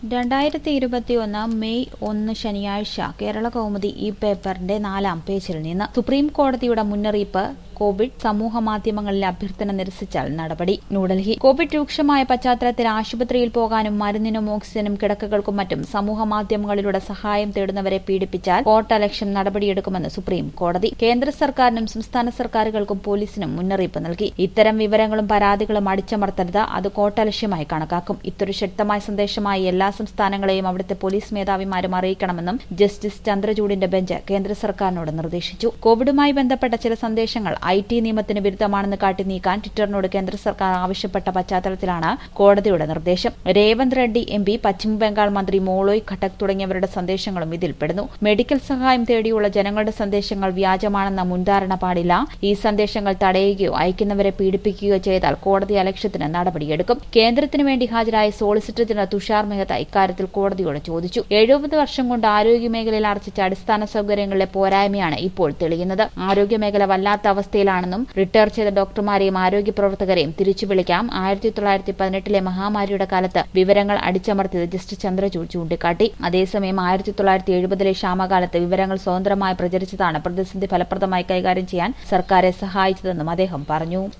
രണ്ടായിരത്തി ഇരുപത്തിയൊന്ന് മെയ് ഒന്ന് ശനിയാഴ്ച കേരള കൗമുദി ഈ പേപ്പറിന്റെ നാലാം പേജിൽ നിന്ന് സുപ്രീം കോടതിയുടെ മുന്നറിയിപ്പ് കോവിഡ് സമൂഹ മാധ്യമങ്ങളിലെ അഭ്യർത്ഥന നിരസിച്ചാൽ നടപടി ന്യൂഡൽഹി കോവിഡ് രൂക്ഷമായ പശ്ചാത്തലത്തിൽ ആശുപത്രിയിൽ പോകാനും മരുന്നിനും ഓക്സിജനും കിടക്കകൾക്കും മറ്റും സമൂഹ മാധ്യമങ്ങളിലൂടെ സഹായം തേടുന്നവരെ പീഡിപ്പിച്ചാൽ കോർട്ടലക്ഷം നടപടിയെടുക്കുമെന്ന് സുപ്രീം കോടതി കേന്ദ്ര സർക്കാരിനും സംസ്ഥാന സർക്കാരുകൾക്കും പോലീസിനും മുന്നറിയിപ്പ് നൽകി ഇത്തരം വിവരങ്ങളും പരാതികളും അടിച്ചമർത്തരുത് അത് കോട്ടലക്ഷ്യമായി കണക്കാക്കും ഇത്തൊരു ശക്തമായ സന്ദേശമായി എല്ലാ സംസ്ഥാനങ്ങളെയും അവിടുത്തെ പോലീസ് മേധാവിമാരും അറിയിക്കണമെന്നും ജസ്റ്റിസ് ചന്ദ്രചൂഡിന്റെ ബെഞ്ച് കേന്ദ്ര സർക്കാരിനോട് നിർദ്ദേശിച്ചു കോവിഡുമായി ബന്ധപ്പെട്ട ചില സന്ദേശങ്ങൾ ഐ ടി നിയമത്തിന് വിരുദ്ധമാണെന്ന് കാട്ടി നീക്കാൻ ട്വിറ്ററിനോട് കേന്ദ്ര സർക്കാർ ആവശ്യപ്പെട്ട പശ്ചാത്തലത്തിലാണ് കോടതിയുടെ നിർദ്ദേശം രേവന്ത് റെഡ്ഡി എം പി പശ്ചിമബംഗാൾ മന്ത്രി മോളോയ് ഘട്ടക് തുടങ്ങിയവരുടെ സന്ദേശങ്ങളും ഇതിൽപ്പെടുന്നു മെഡിക്കൽ സഹായം തേടിയുള്ള ജനങ്ങളുടെ സന്ദേശങ്ങൾ വ്യാജമാണെന്ന മുൻധാരണ പാടില്ല ഈ സന്ദേശങ്ങൾ തടയുകയോ അയക്കുന്നവരെ പീഡിപ്പിക്കുകയോ ചെയ്താൽ കോടതി അലക്ഷ്യത്തിന് നടപടിയെടുക്കും കേന്ദ്രത്തിനു വേണ്ടി ഹാജരായ സോളിസിറ്റർ ജനറൽ തുഷാർ മെഹ്ത ഇക്കാര്യത്തിൽ കോടതിയോട് ചോദിച്ചു എഴുപത് വർഷം കൊണ്ട് ആരോഗ്യമേഖലയിൽ ആർജിച്ച അടിസ്ഥാന സൗകര്യങ്ങളിലെ പോരായ്മയാണ് ഇപ്പോൾ തെളിയുന്നത് ആരോഗ്യമേഖല വല്ലാത്ത അവസ്ഥയിലാണെന്നും റിട്ടയർ ചെയ്ത ഡോക്ടർമാരെയും ആരോഗ്യ പ്രവർത്തകരെയും തിരിച്ചു വിളിക്കാം ആയിരത്തി തൊള്ളായിരത്തി പതിനെട്ടിലെ മഹാമാരിയുടെ കാലത്ത് വിവരങ്ങൾ അടിച്ചമർത്തിയത് ജസ്റ്റിസ് ചന്ദ്രചൂഡ് ചൂണ്ടിക്കാട്ടി അതേസമയം ആയിരത്തി തൊള്ളായിരത്തി എഴുപതിലെ ക്ഷാമകാലത്ത് വിവരങ്ങൾ സ്വതന്ത്രമായി പ്രചരിച്ചതാണ് പ്രതിസന്ധി ഫലപ്രദമായി കൈകാര്യം ചെയ്യാൻ സർക്കാരെ സഹായിച്ചതെന്നും അദ്ദേഹം പറഞ്ഞു